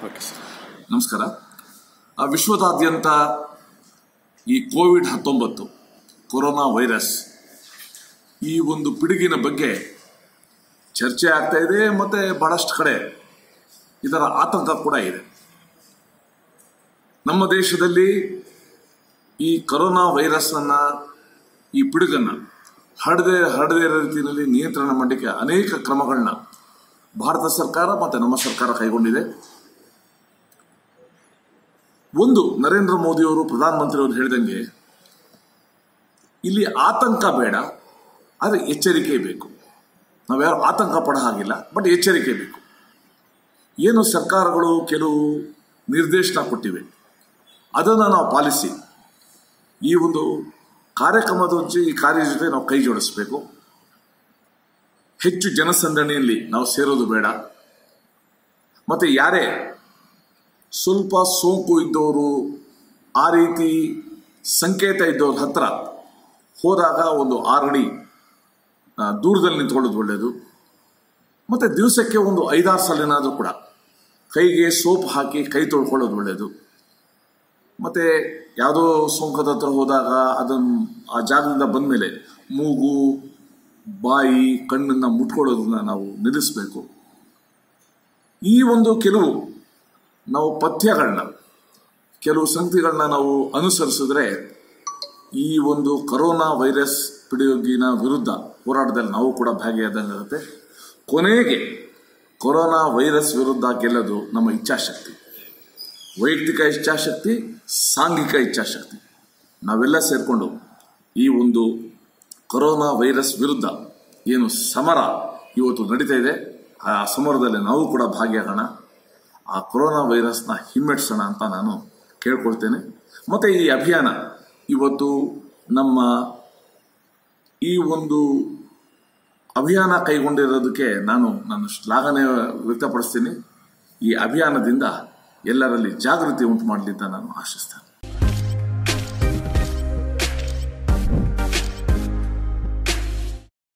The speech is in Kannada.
ಓಕೆ ಸರ್ ನಮಸ್ಕಾರ ಆ, ವಿಶ್ವದಾದ್ಯಂತ ಈ ಕೋವಿಡ್ ಹತ್ತೊಂಬತ್ತು ಕೊರೋನಾ ವೈರಸ್ ಈ ಒಂದು ಪಿಡುಗಿನ ಬಗ್ಗೆ ಚರ್ಚೆ ಆಗ್ತಾ ಇದೆ ಮತ್ತು ಬಹಳಷ್ಟು ಕಡೆ ಇದರ ಆತಂಕ ಕೂಡ ಇದೆ ನಮ್ಮ ದೇಶದಲ್ಲಿ ಈ ಕೊರೋನಾ ವೈರಸ್ಸನ್ನು ಈ ಪಿಡುಗನ್ನು ಹರಡದೆ ಹರಡದೇ ಇರೋ ರೀತಿಯಲ್ಲಿ ನಿಯಂತ್ರಣ ಮಾಡಲಿಕ್ಕೆ ಅನೇಕ ಕ್ರಮಗಳನ್ನ ಭಾರತ ಸರ್ಕಾರ ಮತ್ತು ನಮ್ಮ ಸರ್ಕಾರ ಕೈಗೊಂಡಿದೆ ಒಂದು ನರೇಂದ್ರ ಮೋದಿಯವರು ಪ್ರಧಾನಮಂತ್ರಿಯವರು ಹೇಳಿದಂಗೆ ಇಲ್ಲಿ ಆತಂಕ ಬೇಡ ಆದರೆ ಎಚ್ಚರಿಕೆ ಬೇಕು ನಾವ್ಯಾರು ಆತಂಕ ಪಡ ಹಾಗಿಲ್ಲ ಬಟ್ ಎಚ್ಚರಿಕೆ ಬೇಕು ಏನು ಸರ್ಕಾರಗಳು ಕೆಲವು ನಿರ್ದೇಶನ ಕೊಟ್ಟಿವೆ ಅದನ್ನು ನಾವು ಪಾಲಿಸಿ ಈ ಒಂದು ಕಾರ್ಯಕ್ರಮದ ಜೊತೆ ಈ ಕಾರ್ಯ ಜೊತೆ ನಾವು ಕೈ ಜೋಡಿಸಬೇಕು ಹೆಚ್ಚು ಜನಸಂದಣಿಯಲ್ಲಿ ನಾವು ಸೇರೋದು ಬೇಡ ಮತ್ತು ಯಾರೇ ಸ್ವಲ್ಪ ಸೋಂಕು ಇದ್ದವರು ಆ ರೀತಿ ಸಂಕೇತ ಇದ್ದವ್ರ ಹತ್ರ ಹೋದಾಗ ಒಂದು ಆರಡಿ ಆ, ದೂರದಲ್ಲಿ ನಿಂತ್ಕೊಳ್ಳೋದು ಒಳ್ಳೆಯದು ಮತ್ತು ದಿವಸಕ್ಕೆ ಒಂದು ಐದಾರು ಸಲಿನಾದರೂ ಕೂಡ ಕೈಗೆ ಸೋಪ್ ಹಾಕಿ ಕೈ ತೊಳ್ಕೊಳ್ಳೋದು ಒಳ್ಳೆಯದು ಮತ್ತು ಯಾವುದೋ ಸೋಂಕದ ಹತ್ರ ಹೋದಾಗ ಅದನ್ನು ಆ ಜಾಗದಿಂದ ಬಂದಮೇಲೆ ಮೂಗು ಬಾಯಿ ಕಣ್ಣನ್ನು ಮುಟ್ಕೊಳ್ಳೋದನ್ನ ನಾವು ನಿಲ್ಲಿಸಬೇಕು ಈ ಒಂದು ಕೆಲವು ನಾವು ಪಥ್ಯಗಳನ್ನ ಕೆಲವು ಸಂಗತಿಗಳನ್ನ ನಾವು ಅನುಸರಿಸಿದ್ರೆ ಈ ಒಂದು ಕರೋನಾ ವೈರಸ್ ಪಿಡುಗಿನ ವಿರುದ್ಧ ಹೋರಾಟದಲ್ಲಿ ನಾವು ಕೂಡ ಭಾಗಿಯಾದಂಗಾಗುತ್ತೆ ಕೊನೆಗೆ ಕೊರೋನಾ ವೈರಸ್ ವಿರುದ್ಧ ಗೆಲ್ಲೋದು ನಮ್ಮ ಇಚ್ಛಾಶಕ್ತಿ ವೈಯಕ್ತಿಕ ಇಚ್ಛಾಶಕ್ತಿ ಸಾಂಘಿಕ ಇಚ್ಛಾಶಕ್ತಿ ನಾವೆಲ್ಲ ಸೇರಿಕೊಂಡು ಈ ಒಂದು ಕೊರೋನಾ ವೈರಸ್ ವಿರುದ್ಧ ಏನು ಸಮರ ಇವತ್ತು ನಡೀತಾ ಇದೆ ಆ ಸಮರದಲ್ಲಿ ನಾವು ಕೂಡ ಭಾಗಿಯಾಗೋಣ ಆ ಕೊರೋನಾ ವೈರಸ್ನ ಹಿಮ್ಮೆಟ್ಟಿಸೋಣ ಅಂತ ನಾನು ಕೇಳ್ಕೊಳ್ತೇನೆ ಮತ್ತು ಈ ಅಭಿಯಾನ ಇವತ್ತು ನಮ್ಮ ಈ ಒಂದು ಅಭಿಯಾನ ಕೈಗೊಂಡಿರೋದಕ್ಕೆ ನಾನು ನಾನು ಶ್ಲಾಘನೆ ವ್ಯಕ್ತಪಡಿಸ್ತೀನಿ ಈ ಅಭಿಯಾನದಿಂದ ಎಲ್ಲರಲ್ಲಿ ಜಾಗೃತಿ ಉಂಟು ಮಾಡಲಿ ಅಂತ ನಾನು ಆಶಿಸ್ತೇನೆ